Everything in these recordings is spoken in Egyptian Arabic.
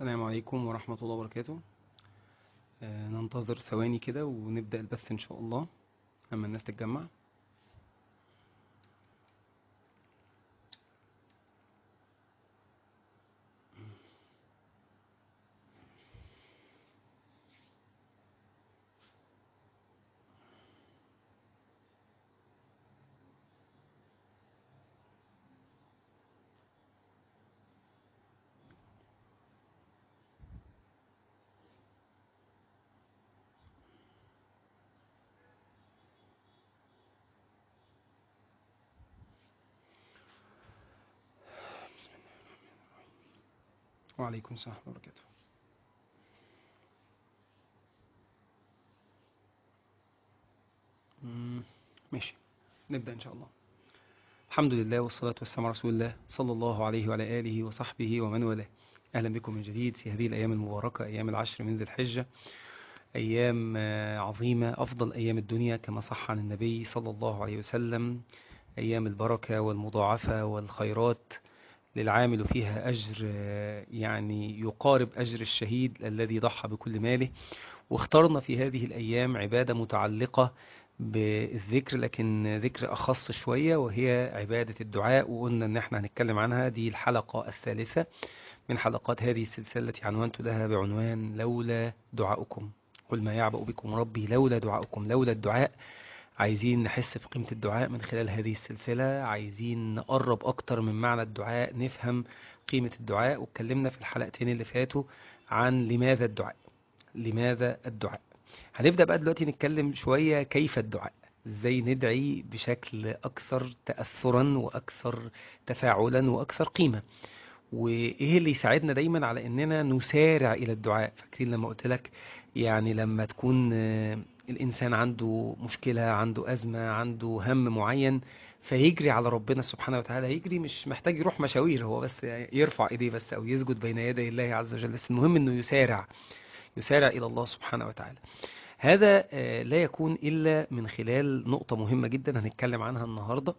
السلام عليكم ورحمة الله وبركاته آه، ننتظر ثواني كده ونبدأ البث إن شاء الله لما الناس تتجمع بسم الله الرحمن الرحيم وعليكم السلام ورحمة الله وبركاته مم، ماشي نبدأ إن شاء الله الحمد لله والصلاة والسلام على رسول الله صلى الله عليه وعلى آله وصحبه ومن والاه أهلا بكم من جديد في هذه الأيام المباركة أيام العشر من ذي الحجة أيام آه، عظيمة أفضل أيام الدنيا كما صح عن النبي صلى الله عليه وسلم أيام البركة والمضاعفة والخيرات للعامل فيها أجر آه، يعني يقارب أجر الشهيد الذي ضحى بكل ماله واخترنا في هذه الأيام عبادة متعلقة بالذكر لكن ذكر أخص شوية وهي عبادة الدعاء وقلنا إن احنا هنتكلم عنها دي الحلقة الثالثة من حلقات هذه السلسلة التي عنونت لها بعنوان لولا دعاؤكم قل ما يعبأ بكم ربي لولا دعاؤكم لولا الدعاء عايزين نحس في قيمة الدعاء من خلال هذه السلسلة عايزين نقرب أكتر من معنى الدعاء نفهم قيمة الدعاء واتكلمنا في الحلقتين اللي فاتوا عن لماذا الدعاء لماذا الدعاء هنبدأ بقى دلوقتي نتكلم شوية كيف الدعاء ازاي ندعي بشكل أكثر تأثرا وأكثر تفاعلا وأكثر قيمة وإيه اللي يساعدنا دايما على إننا نسارع إلى الدعاء فاكرين لما قلت لك يعني لما تكون آه، الإنسان عنده مشكلة عنده أزمة عنده هم معين فيجري على ربنا سبحانه وتعالى يجري مش محتاج يروح مشاوير هو بس يرفع ايديه بس او يسجد بين يدي الله عز وجل بس المهم انه يسارع يسارع الى الله سبحانه وتعالى هذا آه، لا يكون الا من خلال نقطة مهمة جدا هنتكلم عنها النهاردة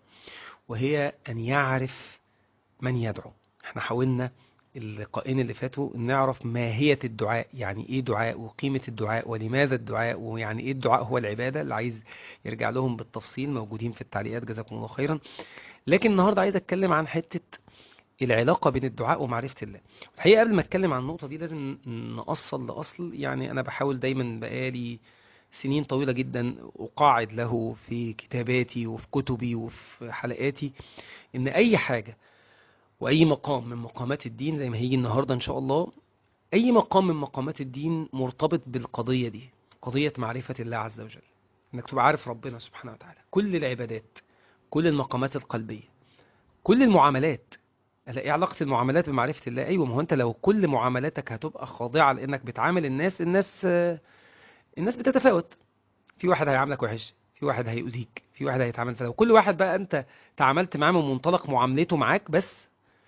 وهي ان يعرف من يدعو احنا حاولنا اللقاءين اللي فاتوا نعرف ماهية الدعاء يعني ايه دعاء وقيمة الدعاء ولماذا الدعاء ويعني ايه الدعاء هو العبادة اللي عايز يرجع لهم بالتفصيل موجودين في التعليقات جزاكم الله خيرا لكن النهاردة عايز اتكلم عن حتة العلاقة بين الدعاء ومعرفة الله الحقيقة قبل ما اتكلم عن النقطة دي لازم نأصل لأصل يعني انا بحاول دايما بقالي سنين طويلة جدا أقاعد له في كتاباتي وفي كتبي وفي حلقاتي إن أي حاجة وأي مقام من مقامات الدين زي ما هيجي النهاردة إن شاء الله أي مقام من مقامات الدين مرتبط بالقضية دي قضية معرفة الله عز وجل إنك تبقى عارف ربنا سبحانه وتعالى كل العبادات كل المقامات القلبية كل المعاملات ألا ايه علاقة المعاملات بمعرفة الله ايوه ما هو انت لو كل معاملاتك هتبقى خاضعة لانك بتعامل الناس الناس آه، الناس بتتفاوت في واحد هيعاملك وحش في واحد هيؤذيك في واحد هيتعامل فلو كل واحد بقى انت تعاملت معاه من منطلق معاملته معاك بس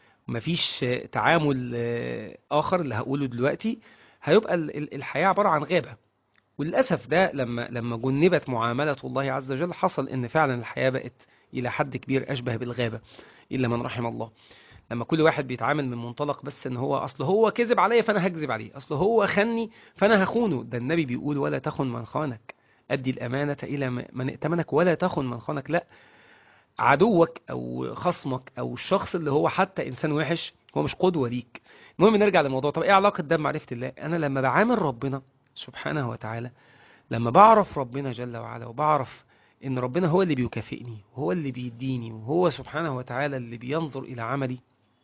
مفيش آه، تعامل آه، اخر اللي هقوله دلوقتي هيبقى ال- ال- الحياة عبارة عن غابة وللأسف ده لما لما جنبت معاملة الله عز وجل حصل إن فعلا الحياة بقت إلى حد كبير أشبه بالغابة إلا من رحم الله لما كل واحد بيتعامل من منطلق بس إن هو أصل هو كذب عليا فأنا هكذب عليه أصل هو خني فأنا هخونه ده النبي بيقول ولا تخن من خانك أدي الأمانة إلى م- من ائتمنك ولا تخن من خانك لا عدوك أو خصمك أو الشخص اللي هو حتى إنسان وحش هو مش قدوة ليك المهم نرجع للموضوع طب إيه علاقة ده بمعرفة الله أنا لما بعامل ربنا سبحانه وتعالى لما بعرف ربنا جل وعلا وبعرف ان ربنا هو اللي بيكافئني وهو اللي بيديني وهو سبحانه وتعالى اللي بينظر الى عملي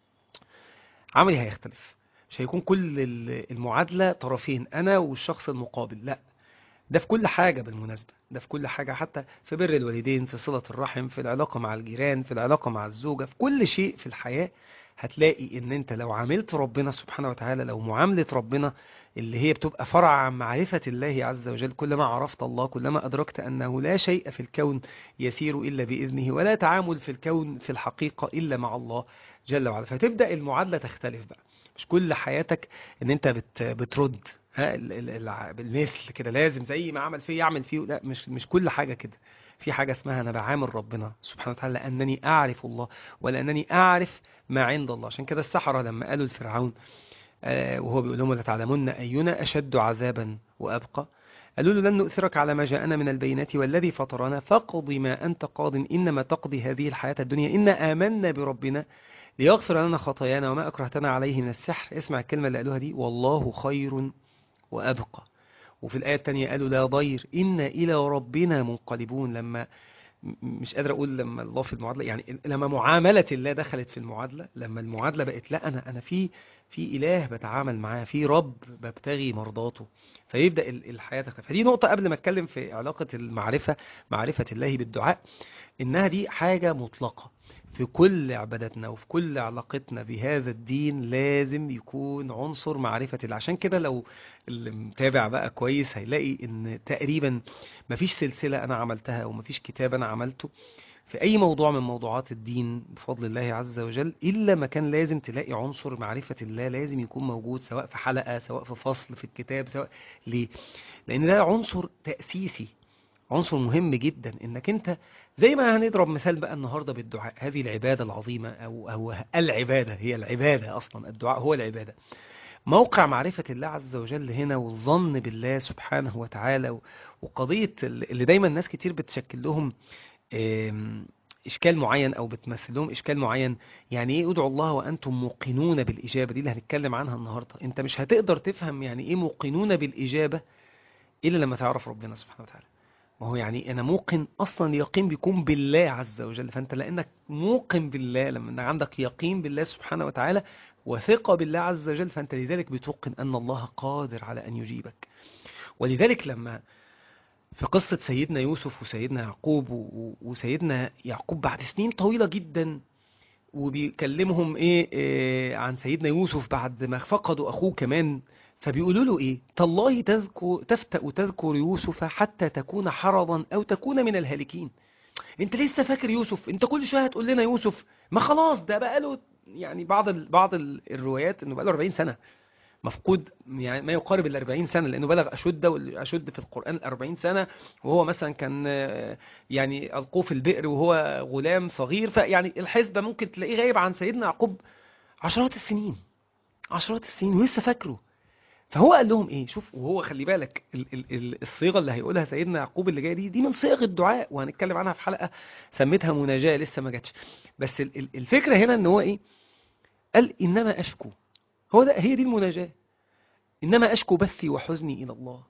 عملي هيختلف مش هيكون كل ال- المعادلة طرفين انا والشخص المقابل لا ده في كل حاجة بالمناسبة ده في كل حاجة حتى في بر الوالدين في صلة الرحم في العلاقة مع الجيران في العلاقة مع الزوجة في كل شيء في الحياة هتلاقي ان انت لو عاملت ربنا سبحانه وتعالى لو معاملة ربنا اللي هي بتبقى فرع عن معرفة الله عز وجل كلما عرفت الله كلما أدركت أنه لا شيء في الكون يسير إلا بإذنه ولا تعامل في الكون في الحقيقة إلا مع الله جل وعلا فتبدأ المعادلة تختلف بقى مش كل حياتك ان انت بت بترد ها ال- ال- الع- بالمثل كده لازم زي ما عمل فيه يعمل فيه لا مش مش كل حاجة كده في حاجة اسمها انا بعامل ربنا سبحانه وتعالى لانني اعرف الله ولانني اعرف ما عند الله عشان كده السحرة لما قالوا لفرعون آه، وهو بيقول لهم لتعلمن أينا أشد عذابا وأبقى قالوا له لن نؤثرك على ما جاءنا من البينات والذي فطرنا فاقض ما أنت قاض إنما تقضي هذه الحياة الدنيا إنا آمنا بربنا ليغفر لنا خطايانا وما أكرهتنا عليه من السحر اسمع الكلمة اللي قالوها دي والله خير وأبقى وفي الآية الثانية قالوا لا ضير إنا إلى ربنا منقلبون لما م- مش قادر اقول لما الله في المعادله يعني لما معامله الله دخلت في المعادله لما المعادله بقت لا انا انا في في اله بتعامل معاه في رب ببتغي مرضاته فيبدا ال- الحياه تختلف فدي نقطه قبل ما اتكلم في علاقه المعرفه معرفه الله بالدعاء انها دي حاجه مطلقه في كل عباداتنا وفي كل علاقتنا بهذا الدين لازم يكون عنصر معرفة الله عشان كده لو اللي متابع بقى كويس هيلاقي ان تقريبا مفيش سلسلة انا عملتها او مفيش كتاب انا عملته في اي موضوع من موضوعات الدين بفضل الله عز وجل الا ما كان لازم تلاقي عنصر معرفة الله لازم يكون موجود سواء في حلقة سواء في فصل في الكتاب سواء ليه لان ده عنصر تأسيسي عنصر مهم جدا انك انت زي ما هنضرب مثال بقى النهارده بالدعاء هذه العباده العظيمه او او العباده هي العباده اصلا الدعاء هو العباده موقع معرفة الله عز وجل هنا والظن بالله سبحانه وتعالى و- وقضية ال- اللي دايما ناس كتير بتشكل لهم آم، إشكال معين أو بتمثل لهم إشكال معين يعني إيه ادعوا الله وأنتم موقنون بالإجابة دي اللي هنتكلم عنها النهاردة أنت مش هتقدر تفهم يعني إيه موقنون بالإجابة إلا لما تعرف ربنا سبحانه وتعالى ما هو يعني انا موقن اصلا اليقين بيكون بالله عز وجل فانت لانك موقن بالله لما انك عندك يقين بالله سبحانه وتعالى وثقة بالله عز وجل فانت لذلك بتوقن ان الله قادر على ان يجيبك ولذلك لما في قصة سيدنا يوسف وسيدنا يعقوب و- و- وسيدنا يعقوب بعد سنين طويلة جدا وبيكلمهم ايه, إيه عن سيدنا يوسف بعد ما فقدوا اخوه كمان فبيقولوا له ايه تالله تذكر تفتأ تذكر يوسف حتى تكون حرضا او تكون من الهالكين انت لسه فاكر يوسف انت كل شويه هتقول لنا يوسف ما خلاص ده بقاله يعني بعض ال... بعض ال- الروايات انه بقاله 40 سنه مفقود يعني ما يقارب ال 40 سنه لانه بلغ اشده والاشد في القران ال 40 سنه وهو مثلا كان آه، يعني القوه في البئر وهو غلام صغير فيعني الحسبه ممكن تلاقيه غايب عن سيدنا يعقوب عشرات السنين عشرات السنين ولسه فاكره فهو قال لهم ايه شوف وهو خلي بالك ال ال ال الصيغه اللي هيقولها سيدنا يعقوب اللي جايه دي دي من صيغ الدعاء وهنتكلم عنها في حلقه سميتها مناجاه لسه ما جاتش بس ال ال الفكره هنا ان هو ايه قال انما اشكو هو ده هي دي المناجاه انما اشكو بثي وحزني الى الله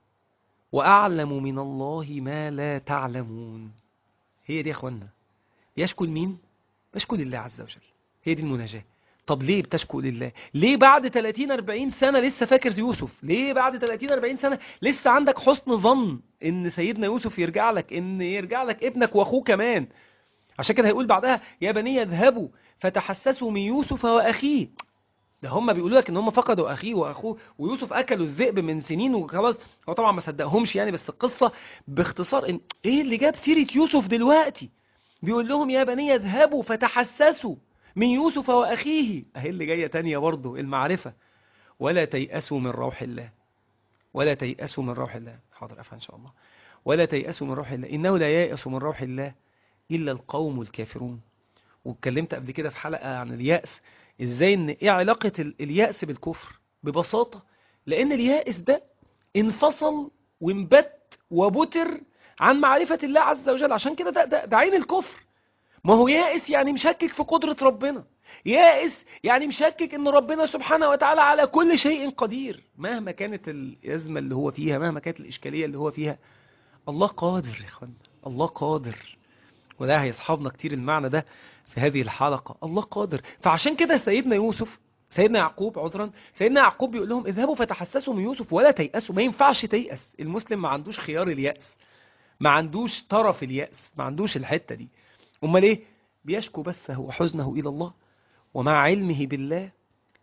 واعلم من الله ما لا تعلمون هي دي يا اخوانا يشكو لمين بشكو لله عز وجل هي دي المناجاه طب ليه بتشكو لله ليه بعد 30 40 سنه لسه فاكر يوسف ليه بعد 30 40 سنه لسه عندك حسن ظن ان سيدنا يوسف يرجع لك ان يرجع لك ابنك واخوه كمان عشان كده هيقول بعدها يا بني اذهبوا فتحسسوا من يوسف واخيه ده هم بيقولوا لك ان هم فقدوا اخيه واخوه ويوسف اكلوا الذئب من سنين وخلاص هو طبعا ما صدقهمش يعني بس القصه باختصار ان ايه اللي جاب سيره يوسف دلوقتي بيقول لهم يا بني اذهبوا فتحسسوا من يوسف واخيه اهي اللي جايه تانية برضه المعرفه ولا تيأسوا من روح الله ولا تيأسوا من روح الله حاضر افهم ان شاء الله ولا تيأسوا من روح الله انه لا ييأس من روح الله الا القوم الكافرون واتكلمت قبل كده في حلقه عن اليأس ازاي ان ايه علاقه ال- اليأس بالكفر ببساطه لان اليائس ده انفصل وانبت وبتر عن معرفه الله عز وجل عشان كده ده, ده, ده عين الكفر ما هو يائس يعني مشكك في قدرة ربنا يائس يعني مشكك ان ربنا سبحانه وتعالى على كل شيء قدير مهما كانت الأزمة اللي هو فيها مهما كانت الإشكالية اللي هو فيها الله قادر يا اخوانا الله قادر وده هيصحابنا كتير المعنى ده في هذه الحلقة الله قادر فعشان كده سيدنا يوسف سيدنا يعقوب عذرا سيدنا يعقوب بيقول لهم اذهبوا فتحسسوا من يوسف ولا تيأسوا ما ينفعش تيأس المسلم ما عندوش خيار اليأس ما عندوش طرف اليأس ما عندوش الحتة دي امال ايه بيشكو بثه وحزنه الى الله ومع علمه بالله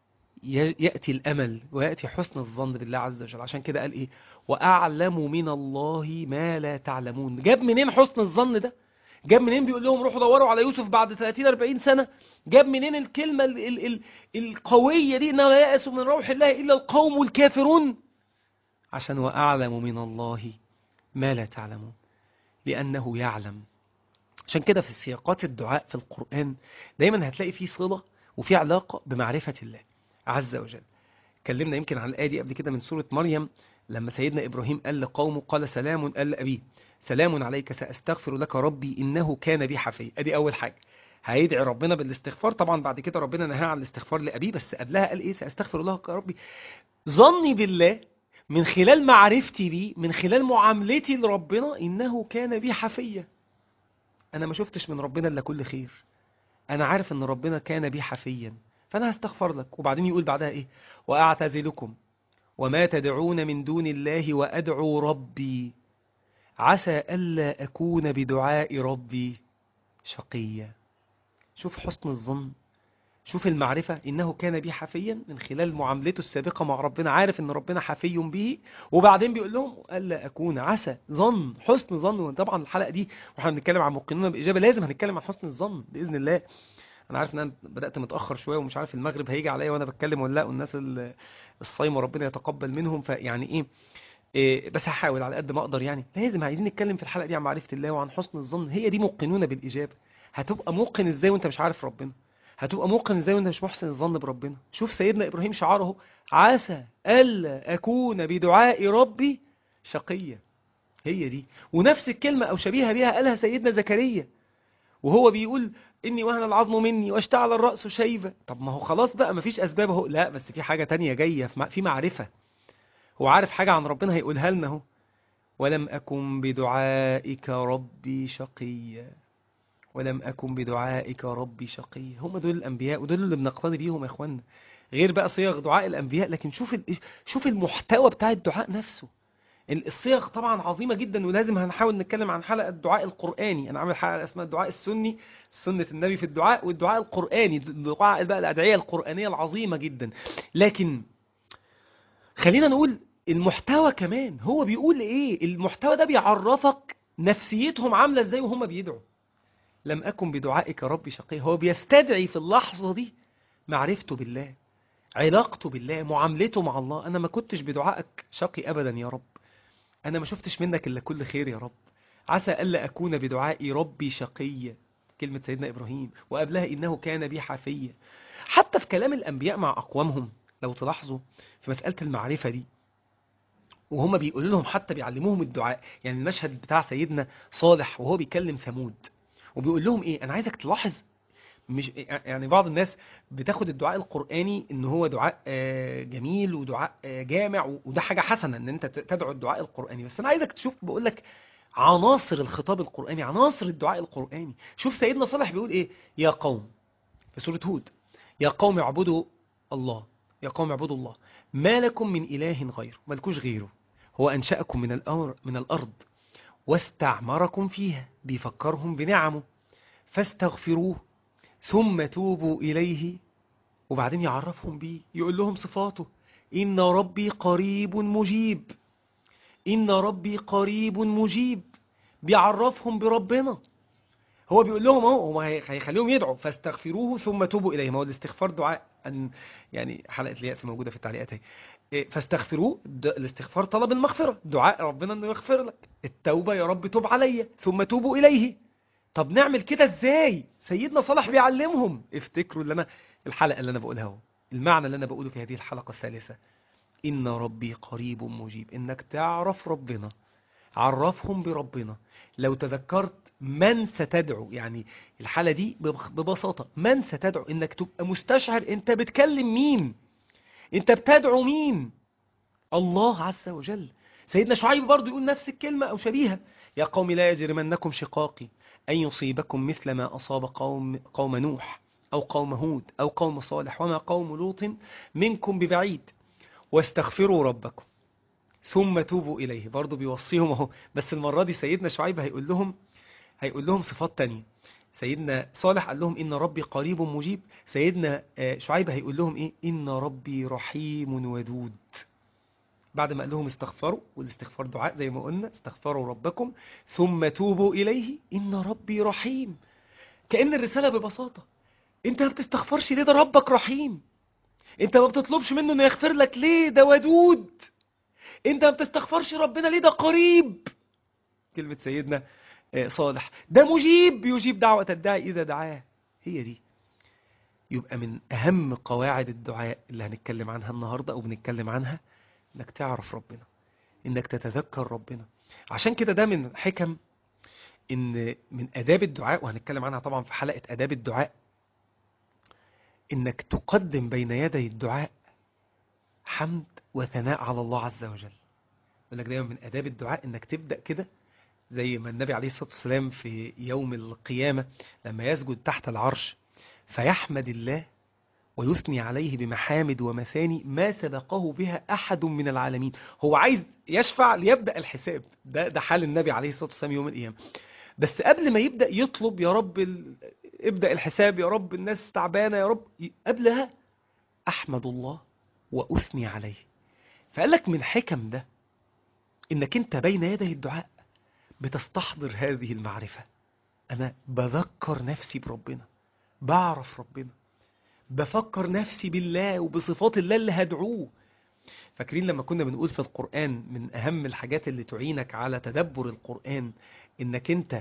ي- ياتي الامل وياتي حسن الظن بالله عز وجل عشان كده قال ايه واعلم من الله ما لا تعلمون جاب منين حسن الظن ده جاب منين بيقول لهم روحوا دوروا على يوسف بعد 30 40 سنه جاب منين الكلمه ال ال ال القويه دي انه لا يأس من روح الله الا القوم الكافرون عشان واعلم من الله ما لا تعلمون لانه يعلم عشان كده في سياقات الدعاء في القرآن دايما هتلاقي فيه صلة وفي علاقة بمعرفة الله عز وجل اتكلمنا يمكن عن الآية دي قبل كده من سورة مريم لما سيدنا إبراهيم قال لقومه قال سلام قال لأبيه سلام عليك سأستغفر لك ربي إنه كان بي حفي أدي أول حاجة هيدعي ربنا بالاستغفار طبعا بعد كده ربنا نهى عن الاستغفار لأبيه بس قبلها قال إيه سأستغفر لك ربي ظني بالله من خلال معرفتي بيه من خلال معاملتي لربنا إنه كان بي حفيا أنا ما شفتش من ربنا إلا كل خير أنا عارف إن ربنا كان بي حفيا فأنا هستغفر لك وبعدين يقول بعدها إيه وأعتزلكم وما تدعون من دون الله وأدعو ربي عسى ألا أكون بدعاء ربي شقيا شوف حسن الظن شوف المعرفة إنه كان بي حفيا من خلال معاملته السابقة مع ربنا عارف إن ربنا حفي به وبعدين بيقول لهم ألا أكون عسى ظن حسن ظن وطبعا الحلقة دي واحنا بنتكلم عن موقنون بإجابة لازم هنتكلم عن حسن الظن بإذن الله أنا عارف إن أنا بدأت متأخر شوية ومش عارف المغرب هيجي عليا وأنا بتكلم ولا لا والناس الصايمة ربنا يتقبل منهم فيعني إيه إيه بس هحاول على قد ما اقدر يعني لازم عايزين نتكلم في الحلقه دي عن معرفه الله وعن حسن الظن هي دي موقنونه بالاجابه هتبقى موقن ازاي وانت مش عارف ربنا هتبقى موقن ازاي وانت مش محسن الظن بربنا شوف سيدنا ابراهيم شعاره عسى الا اكون بدعاء ربي شقيا هي دي ونفس الكلمه او شبيهه بها قالها سيدنا زكريا وهو بيقول اني وهن العظم مني واشتعل الراس شيبه طب ما هو خلاص بقى مفيش اسباب اهو لا بس في حاجه تانية جايه في معرفه هو عارف حاجة عن ربنا هيقولها لنا اهو ولم أكن بدعائك ربي شقيا ولم أكن بدعائك ربي شقيا هم دول الأنبياء ودول اللي بنقتدي بيهم يا إخوانا غير بقى صيغ دعاء الأنبياء لكن شوف شوف المحتوى بتاع الدعاء نفسه الصيغ طبعا عظيمة جدا ولازم هنحاول نتكلم عن حلقة الدعاء القرآني أنا عامل حلقة اسمها الدعاء السني سنة النبي في الدعاء والدعاء القرآني الدعاء بقى الأدعية القرآنية العظيمة جدا لكن خلينا نقول المحتوى كمان هو بيقول ايه المحتوى ده بيعرفك نفسيتهم عاملة ازاي وهم بيدعوا لم أكن بدعائك ربي شقي هو بيستدعي في اللحظة دي معرفته بالله علاقته بالله معاملته مع الله أنا ما كنتش بدعائك شقي أبدا يا رب أنا ما شفتش منك إلا كل خير يا رب عسى ألا أكون بدعائي ربي شقيا كلمة سيدنا إبراهيم وقبلها إنه كان بي حفيا حتى في كلام الأنبياء مع أقوامهم لو تلاحظوا في مسألة المعرفة دي وهم بيقولوا لهم حتى بيعلموهم الدعاء يعني المشهد بتاع سيدنا صالح وهو بيكلم ثمود وبيقول لهم ايه انا عايزك تلاحظ مش يعني بعض الناس بتاخد الدعاء القرآني ان هو دعاء جميل ودعاء جامع وده حاجة حسنة ان انت تدعو الدعاء القرآني بس انا عايزك تشوف بقول لك عناصر الخطاب القرآني عناصر الدعاء القرآني شوف سيدنا صالح بيقول ايه يا قوم في سورة هود يا قوم اعبدوا الله يا قوم اعبدوا الله ما لكم من إله غيره ملكوش غيره هو أنشأكم من الأمر من الأرض واستعمركم فيها بيفكرهم بنعمه فاستغفروه ثم توبوا إليه وبعدين يعرفهم بيه يقول لهم صفاته إن ربي قريب مجيب إن ربي قريب مجيب بيعرفهم بربنا هو بيقول لهم اهو هو هيخليهم يدعوا فاستغفروه ثم توبوا اليه ما هو الاستغفار دعاء أن يعني حلقه الياس موجوده في التعليقات اهي فاستغفروه الاستغفار طلب المغفره دعاء ربنا انه يغفر لك التوبه يا رب توب عليا ثم توبوا اليه طب نعمل كده ازاي سيدنا صالح بيعلمهم افتكروا اللي انا الحلقه اللي انا بقولها اهو المعنى اللي انا بقوله في هذه الحلقه الثالثه ان ربي قريب مجيب انك تعرف ربنا عرفهم بربنا لو تذكرت من ستدعو يعني الحالة دي ببساطة من ستدعو انك تبقى مستشعر انت بتكلم مين انت بتدعو مين الله عز وجل سيدنا شعيب برضو يقول نفس الكلمة او شبيهة يا قوم لا يجرمنكم شقاقي أن يصيبكم مثل ما أصاب قوم, قوم نوح أو قوم هود أو قوم صالح وما قوم لوط منكم ببعيد واستغفروا ربكم ثم توبوا إليه برضو بيوصيهم اهو بس المرة دي سيدنا شعيب هيقول لهم هيقول لهم صفات تانية سيدنا صالح قال لهم إن ربي قريب مجيب سيدنا شعيب هيقول لهم إيه إن ربي رحيم ودود بعد ما قال لهم استغفروا والاستغفار دعاء زي ما قلنا استغفروا ربكم ثم توبوا إليه إن ربي رحيم كأن الرسالة ببساطة انت ما بتستغفرش ليه ده ربك رحيم انت ما بتطلبش منه انه يغفر لك ليه ده ودود انت ما بتستغفرش ربنا ليه ده قريب كلمة سيدنا صالح ده مجيب يجيب دعوة الداعي إذا دعاه هي دي يبقى من أهم قواعد الدعاء اللي هنتكلم عنها النهاردة أو بنتكلم عنها إنك تعرف ربنا إنك تتذكر ربنا عشان كده ده من حكم إن من آداب الدعاء وهنتكلم عنها طبعا في حلقة آداب الدعاء إنك تقدم بين يدي الدعاء حمد وثناء على الله عز وجل يقول لك دايما من آداب الدعاء إنك تبدأ كده زي ما النبي عليه الصلاة والسلام في يوم القيامة لما يسجد تحت العرش فيحمد الله ويثني عليه بمحامد ومثاني ما سبقه بها أحد من العالمين هو عايز يشفع ليبدأ الحساب ده, ده حال النبي عليه الصلاة والسلام يوم القيامة بس قبل ما يبدأ يطلب يا رب ال... ابدأ الحساب يا رب الناس تعبانة يا رب قبلها أحمد الله وأثني عليه فقال لك من حكم ده إنك أنت بين يدي الدعاء بتستحضر هذه المعرفة أنا بذكر نفسي بربنا بعرف ربنا بفكر نفسي بالله وبصفات الله اللي هدعوه فاكرين لما كنا بنقول في القرآن من أهم الحاجات اللي تعينك على تدبر القرآن إنك أنت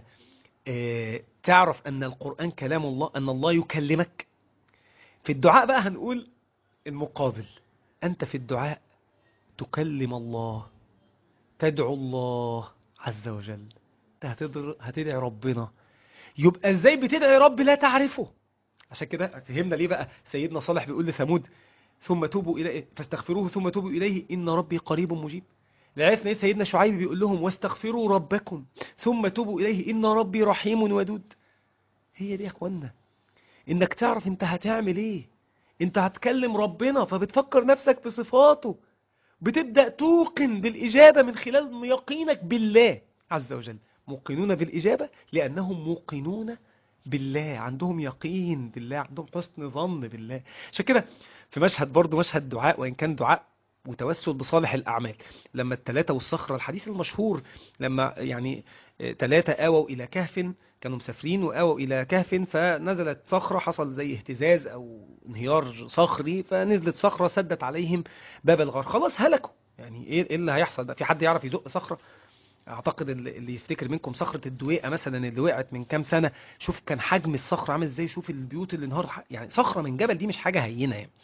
اه تعرف أن القرآن كلام الله أن الله يكلمك في الدعاء بقى هنقول المقابل أنت في الدعاء تكلم الله تدعو الله عز وجل هتدعي ربنا يبقى ازاي بتدعي رب لا تعرفه عشان كده فهمنا ليه بقى سيدنا صالح بيقول لثمود ثم توبوا إليه فاستغفروه ثم توبوا إليه إن ربي قريب مجيب عرفنا ايه سيدنا شعيب بيقول لهم واستغفروا ربكم ثم توبوا إليه إن ربي رحيم ودود هي دي يا اخوانا انك تعرف انت هتعمل ايه انت هتكلم ربنا فبتفكر نفسك بصفاته بتبدأ توقن بالإجابة من خلال يقينك بالله عز وجل موقنون بالإجابة لأنهم موقنون بالله عندهم يقين بالله عندهم حسن ظن بالله عشان كده في مشهد برضو مشهد دعاء وإن كان دعاء وتوسل بصالح الأعمال لما التلاتة والصخرة الحديث المشهور لما يعني تلاتة آووا إلى كهف كانوا مسافرين وآووا إلى كهف فنزلت صخرة حصل زي اهتزاز أو انهيار صخري فنزلت صخرة سدت عليهم باب الغار خلاص هلكوا يعني إيه اللي هيحصل بقى في حد يعرف يزق صخرة اعتقد اللي يفتكر منكم صخرة الدويقة مثلا اللي وقعت من كام سنة شوف كان حجم الصخرة عامل ازاي شوف البيوت اللي انهار يعني صخرة من جبل دي مش حاجة هينة يعني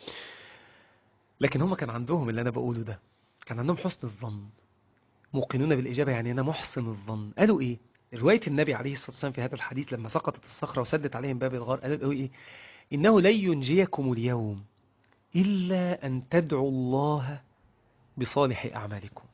لكن هم كان عندهم اللي انا بقوله ده كان عندهم حسن الظن موقنون بالإجابة يعني أنا محسن الظن قالوا إيه رواية النبي عليه الصلاة والسلام في هذا الحديث لما سقطت الصخرة وسدت عليهم باب الغار قالوا إيه إنه لن ينجيكم اليوم إلا أن تدعوا الله بصالح أعمالكم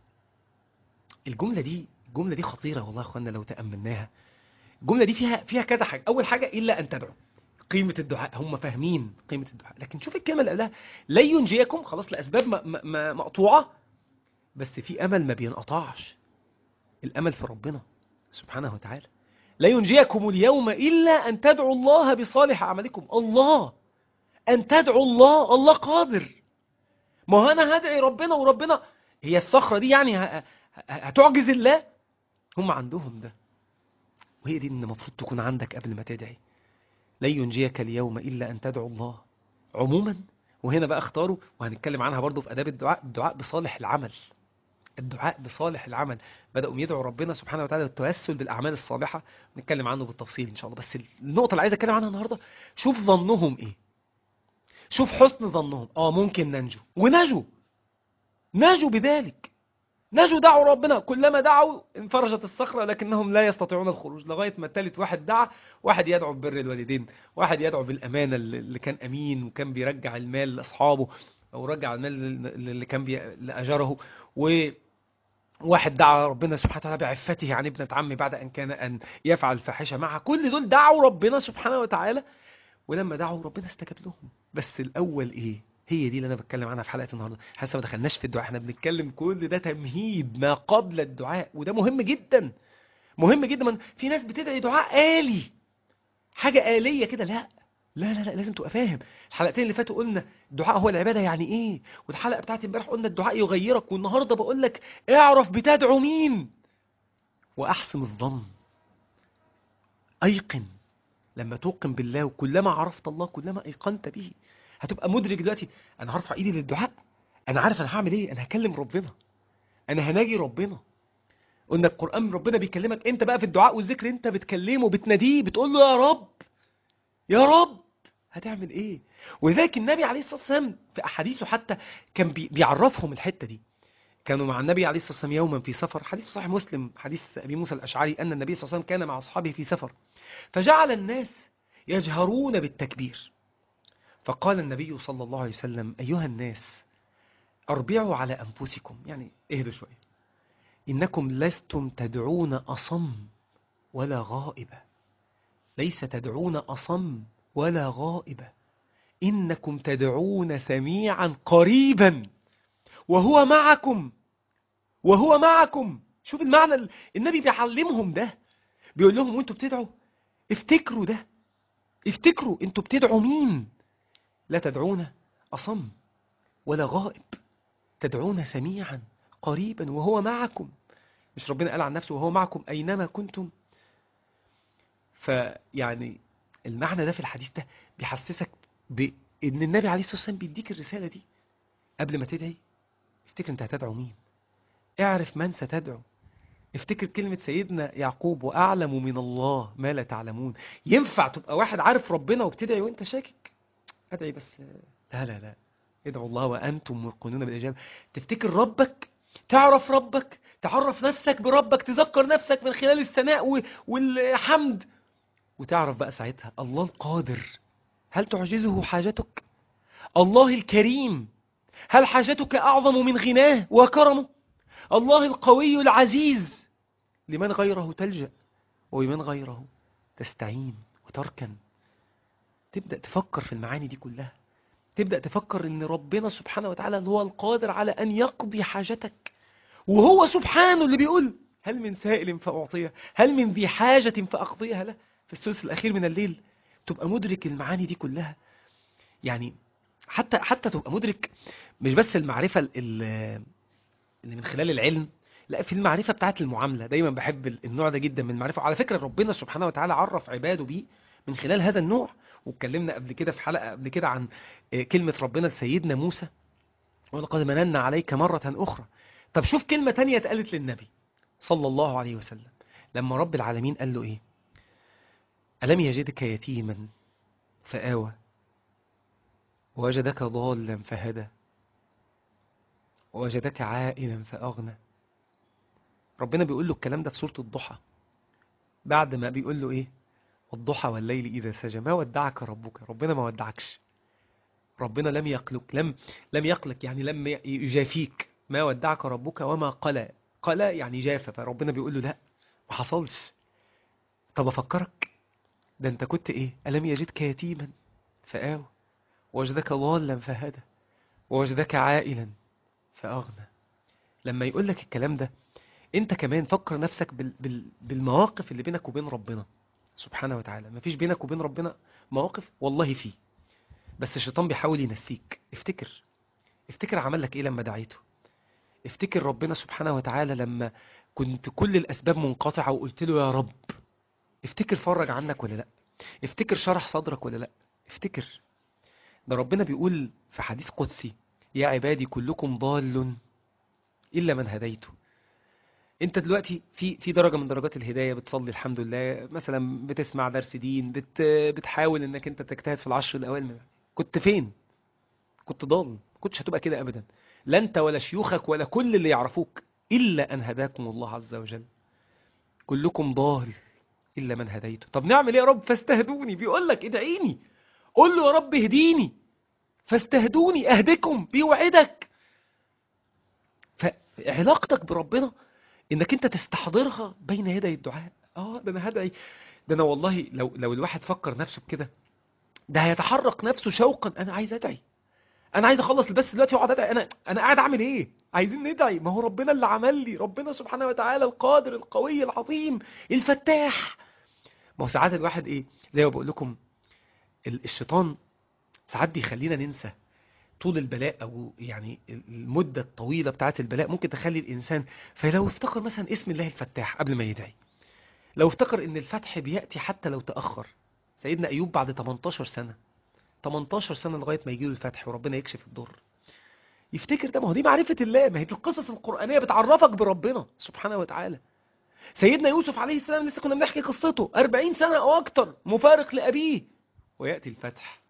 الجملة دي الجملة دي خطيرة والله يا أخوانا لو تأملناها الجملة دي فيها فيها كذا حاجة أول حاجة إلا أن تدعوا قيمة الدعاء هم فاهمين قيمة الدعاء لكن شوف الكلمة اللي قالها لن ينجيكم خلاص لأسباب مقطوعة بس في أمل ما بينقطعش الأمل في ربنا سبحانه وتعالى لا ينجيكم اليوم إلا أن تدعوا الله بصالح أعمالكم الله أن تدعوا الله الله قادر ما هو أنا هدعي ربنا وربنا هي الصخرة دي يعني هتعجز الله هم عندهم ده وهي دي اللي المفروض تكون عندك قبل ما تدعي لن ينجيك اليوم إلا أن تدعو الله عموما وهنا بقى اختاروا وهنتكلم عنها برضو في أداب الدعاء الدعاء بصالح العمل الدعاء بصالح العمل بدأوا يدعوا ربنا سبحانه وتعالى التوسل بالأعمال الصالحة نتكلم عنه بالتفصيل إن شاء الله بس النقطة اللي عايز أتكلم عنها النهاردة شوف ظنهم إيه شوف حسن ظنهم آه ممكن ننجو ونجوا نجوا بذلك نجوا دعوا ربنا كلما دعوا انفرجت الصخرة لكنهم لا يستطيعون الخروج لغاية ما التالت واحد دعا واحد يدعو ببر الوالدين واحد يدعو بالأمانة اللي كان أمين وكان بيرجع المال لأصحابه أو رجع المال اللي كان بي... لأجره و واحد دعا ربنا سبحانه وتعالى بعفته عن ابنة عمي بعد أن كان أن يفعل الفاحشة معها كل دول دعوا ربنا سبحانه وتعالى ولما دعوا ربنا استجاب لهم بس الأول إيه هي دي اللي أنا بتكلم عنها في حلقة النهاردة حاسة ما دخلناش في الدعاء احنا بنتكلم كل ده تمهيد ما قبل الدعاء وده مهم جدا مهم جدا من في ناس بتدعي دعاء آلي حاجة آلية كده لا لا لا لا لازم تبقى فاهم الحلقتين اللي فاتوا قلنا الدعاء هو العبادة يعني ايه والحلقة بتاعت امبارح قلنا الدعاء يغيرك والنهاردة بقول لك اعرف بتدعو مين واحسن الظن ايقن لما توقن بالله وكلما عرفت الله كلما ايقنت به هتبقى مدرك دلوقتي انا هرفع ايدي للدعاء انا عارف انا هعمل ايه انا هكلم ربنا انا هناجي ربنا قلنا القرآن ربنا بيكلمك انت بقى في الدعاء والذكر انت بتكلمه بتناديه بتقول له يا رب يا رب هتعمل ايه ولذلك النبي عليه الصلاه والسلام في احاديثه حتى كان بي- بيعرفهم الحته دي كانوا مع النبي عليه الصلاه والسلام يوما في سفر حديث صحيح مسلم حديث ابي موسى الاشعري ان النبي صلى الله عليه وسلم كان مع اصحابه في سفر فجعل الناس يجهرون بالتكبير فقال النبي صلى الله عليه وسلم ايها الناس اربعوا على انفسكم يعني اهدوا شويه انكم لستم تدعون اصم ولا غائبه ليس تدعون اصم ولا غائبه انكم تدعون سميعا قريبا وهو معكم وهو معكم شوف المعنى ال- النبي بيعلمهم ده بيقول لهم وانتوا بتدعوا افتكروا ده افتكروا انتوا بتدعوا مين لا تدعون أصم ولا غائب تدعون سميعا قريبا وهو معكم مش ربنا قال عن نفسه وهو معكم أينما كنتم فيعني المعنى ده في الحديث ده بيحسسك بأن النبي عليه الصلاة والسلام بيديك الرسالة دي قبل ما تدعي افتكر انت هتدعو مين اعرف من ستدعو افتكر كلمة سيدنا يعقوب وأعلم من الله ما لا تعلمون ينفع تبقى واحد عارف ربنا وبتدعي وانت شاكك ادعي بس لا لا لا ادعوا الله وأنتم موقنون بالإجابة تفتكر ربك تعرف ربك تعرف نفسك بربك تذكر نفسك من خلال الثناء و- والحمد وتعرف بقى ساعتها الله القادر هل تعجزه حاجتك الله الكريم هل حاجتك أعظم من غناه وكرمه الله القوي العزيز لمن غيره تلجأ وبمن غيره تستعين وتركن تبدأ تفكر في المعاني دي كلها تبدأ تفكر ان ربنا سبحانه وتعالى هو القادر على ان يقضي حاجتك وهو سبحانه اللي بيقول هل من سائل فأعطيه هل من ذي حاجة فأقضيها له في الثلث الأخير من الليل تبقى مدرك المعاني دي كلها يعني حتى حتى تبقى مدرك مش بس المعرفة ال- ال- اللي من خلال العلم لا في المعرفة بتاعت المعاملة دايما بحب ال- النوع ده جدا من المعرفة وعلى فكرة ربنا سبحانه وتعالى عرف عباده بيه من خلال هذا النوع واتكلمنا قبل كده في حلقة قبل كده عن آه، كلمة ربنا لسيدنا موسى ولقد مننا عليك مرة أخرى طب شوف كلمة تانية اتقالت للنبي صلى الله عليه وسلم لما رب العالمين قال له إيه ألم يجدك يتيما فآوى ووجدك ضالا فهدى ووجدك عائلا فأغنى ربنا بيقول له الكلام ده في سورة الضحى بعد ما بيقول له إيه والضحى والليل إذا سجى ما ودعك ربك ربنا ما ودعكش ربنا لم يقلك لم لم يقلك يعني لم يجافيك ما ودعك ربك وما قلى قلى يعني جاف فربنا بيقول له لا ما حصلش طب أفكرك ده أنت كنت إيه ألم يجدك يتيما فآوى ووجدك ضالا فهدى ووجدك عائلا فأغنى لما يقول لك الكلام ده انت كمان فكر نفسك بال... بال... بالمواقف اللي بينك وبين ربنا سبحانه وتعالى مفيش بينك وبين ربنا مواقف والله فيه بس الشيطان بيحاول ينسيك افتكر افتكر عمل لك ايه لما دعيته افتكر ربنا سبحانه وتعالى لما كنت كل الاسباب منقطعة وقلت له يا رب افتكر فرج عنك ولا لا افتكر شرح صدرك ولا لا افتكر ده ربنا بيقول في حديث قدسي يا عبادي كلكم ضال إلا من هديته انت دلوقتي في في درجة من درجات الهداية بتصلي الحمد لله مثلا بتسمع درس دين بت بتحاول انك انت تجتهد في العشر الاوائل من كنت فين كنت ضال كنتش هتبقى كده ابدا لا انت ولا شيوخك ولا كل اللي يعرفوك الا ان هداكم الله عز وجل كلكم ضال الا من هديته طب نعمل ايه يا رب فاستهدوني بيقول لك ادعيني قول له يا رب اهديني فاستهدوني اهدكم بيوعدك فعلاقتك بربنا انك انت تستحضرها بين يدي الدعاء اه ده انا هدعي ده انا والله لو لو الواحد فكر نفسه بكده ده هيتحرك نفسه شوقا انا عايز ادعي انا عايز اخلص البث دلوقتي واقعد ادعي انا انا قاعد اعمل ايه عايزين ندعي ما هو ربنا اللي عمل لي ربنا سبحانه وتعالى القادر القوي العظيم الفتاح ما هو ساعات الواحد ايه زي ما بقول لكم ال- الشيطان ساعات بيخلينا ننسى طول البلاء او يعني المدة الطويلة بتاعة البلاء ممكن تخلي الانسان فلو افتكر مثلا اسم الله الفتاح قبل ما يدعي لو افتكر ان الفتح بيأتي حتى لو تأخر سيدنا ايوب بعد 18 سنة 18 سنة لغاية ما يجيله الفتح وربنا يكشف الضر يفتكر ده ما هو دي معرفة الله ما هي دي القصص القرآنية بتعرفك بربنا سبحانه وتعالى سيدنا يوسف عليه السلام لسه كنا بنحكي قصته 40 سنة او اكتر مفارق لأبيه ويأتي الفتح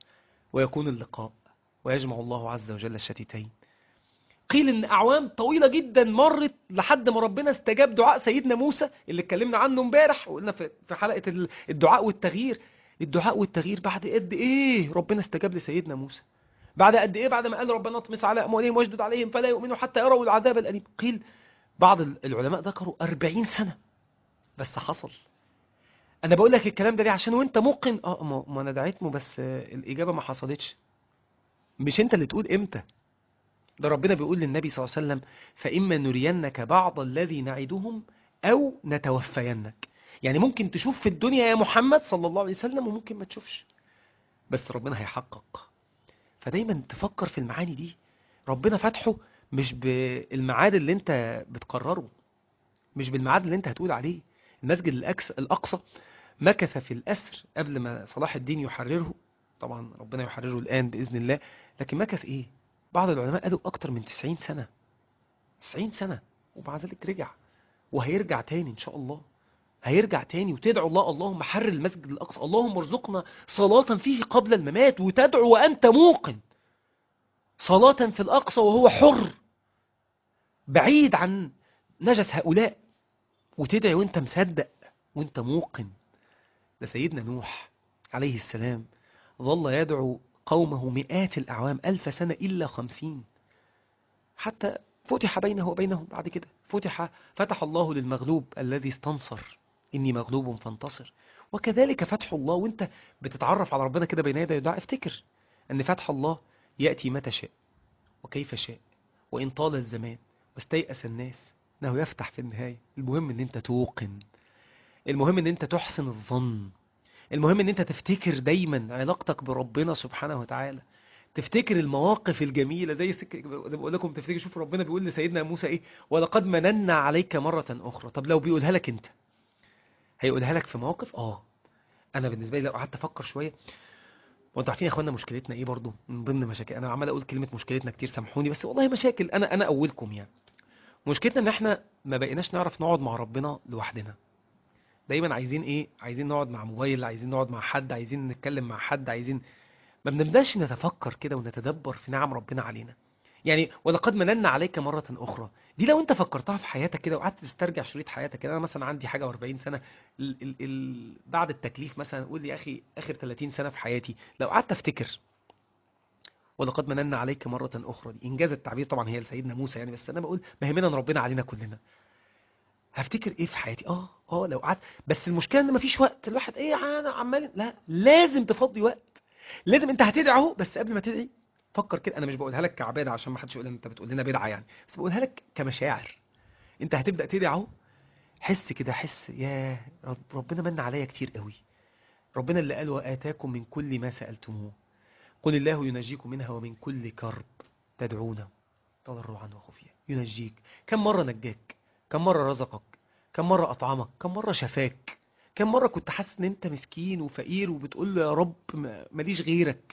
ويكون اللقاء ويجمع الله عز وجل الشتيتين قيل ان اعوام طويلة جدا مرت لحد ما ربنا استجاب دعاء سيدنا موسى اللي اتكلمنا عنه امبارح وقلنا في في حلقة الدعاء والتغيير الدعاء والتغيير بعد قد ايه ربنا استجاب لسيدنا موسى بعد قد ايه بعد ما قال ربنا اطمس على اموالهم واشدد عليهم فلا يؤمنوا حتى يروا العذاب الاليم قيل بعض العلماء ذكروا 40 سنة بس حصل انا بقول لك الكلام ده ليه عشان وانت موقن اه ما ما انا دعيت مو بس الاجابه ما حصلتش مش انت اللي تقول امتى ده ربنا بيقول للنبي صلى الله عليه وسلم فاما نرينك بعض الذي نعدهم او نتوفينك يعني ممكن تشوف في الدنيا يا محمد صلى الله عليه وسلم وممكن ما تشوفش بس ربنا هيحقق فدايما تفكر في المعاني دي ربنا فتحه مش بالميعاد اللي انت بتقرره مش بالميعاد اللي انت هتقول عليه المسجد الأقصى مكث في الأسر قبل ما صلاح الدين يحرره طبعا ربنا يحرره الآن بإذن الله لكن مكث إيه بعض العلماء قالوا أكتر من 90 سنة 90 سنة ومع ذلك رجع وهيرجع تاني إن شاء الله هيرجع تاني وتدعو الله اللهم حرر المسجد الأقصى اللهم ارزقنا صلاة فيه قبل الممات وتدعو وأنت موقن صلاة في الأقصى وهو حر بعيد عن نجس هؤلاء وتدعي وانت مصدق وانت موقن ده سيدنا نوح عليه السلام ظل يدعو قومه مئات الأعوام ألف سنة إلا خمسين حتى فتح بينه وبينهم بعد كده فتح فتح الله للمغلوب الذي استنصر إني مغلوب فانتصر وكذلك فتح الله وانت بتتعرف على ربنا كده بين يدي الدعاء افتكر أن فتح الله يأتي متى شاء وكيف شاء وإن طال الزمان واستيأس الناس انه يفتح في النهاية المهم ان انت توقن المهم ان انت تحسن الظن المهم ان انت تفتكر دايما علاقتك بربنا سبحانه وتعالى تفتكر المواقف الجميلة زي سك... بقول لكم تفتكر شوف ربنا بيقول لسيدنا موسى ايه ولقد مننا عليك مرة اخرى طب لو بيقولها لك انت هيقولها لك في مواقف اه انا بالنسبة لي لو قعدت افكر شوية وانتوا عارفين يا اخوانا مشكلتنا ايه برضو من ضمن مشاكل انا عمال اقول كلمة مشكلتنا كتير سامحوني بس والله مشاكل انا انا اولكم يعني مشكلتنا ان احنا ما بقيناش نعرف نقعد مع ربنا لوحدنا دايما عايزين ايه عايزين نقعد مع موبايل عايزين نقعد مع حد عايزين نتكلم مع حد عايزين ما بنبداش نتفكر كده ونتدبر في نعم ربنا علينا يعني ولقد مننا عليك مرة أخرى دي لو أنت فكرتها في حياتك كده وقعدت تسترجع شريط حياتك كده أنا مثلا عندي حاجة و40 سنة ال ال ال بعد التكليف مثلا قول لي يا أخي آخر 30 سنة في حياتي لو قعدت أفتكر ولقد مننا عليك مرة أخرى دي إنجاز التعبير طبعا هي لسيدنا موسى يعني بس أنا بقول ما يهمنا ربنا علينا كلنا هفتكر إيه في حياتي آه آه لو قعدت بس المشكلة إن مفيش وقت الواحد إيه أنا عمال لا لازم تفضي وقت لازم أنت هتدعي أهو بس قبل ما تدعي فكر كده أنا مش بقولها لك كعبادة عشان ما حدش يقول أنت بتقول لنا بدعة يعني بس بقولها لك كمشاعر أنت هتبدأ تدعي أهو حس كده حس يا رب ربنا من عليا كتير قوي ربنا اللي قال وآتاكم من كل ما سألتموه قل الله ينجيكم منها ومن كل كرب تدعونه تضرعا وخفيا ينجيك كم مرة نجاك كم مرة رزقك كم مرة أطعمك كم مرة شفاك كم مرة كنت حاسس ان انت مسكين وفقير وبتقول له يا رب ماليش غيرك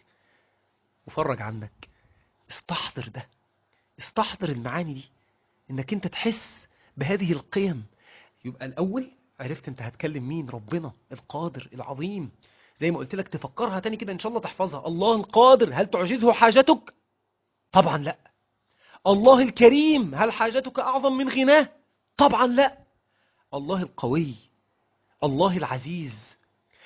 وفرج عنك استحضر ده استحضر المعاني دي انك انت تحس بهذه القيم يبقى الاول عرفت انت هتكلم مين ربنا القادر العظيم زي ما قلت لك تفكرها تاني كده ان شاء الله تحفظها الله القادر هل تعجزه حاجتك طبعا لا الله الكريم هل حاجتك اعظم من غناه طبعا لا الله القوي الله العزيز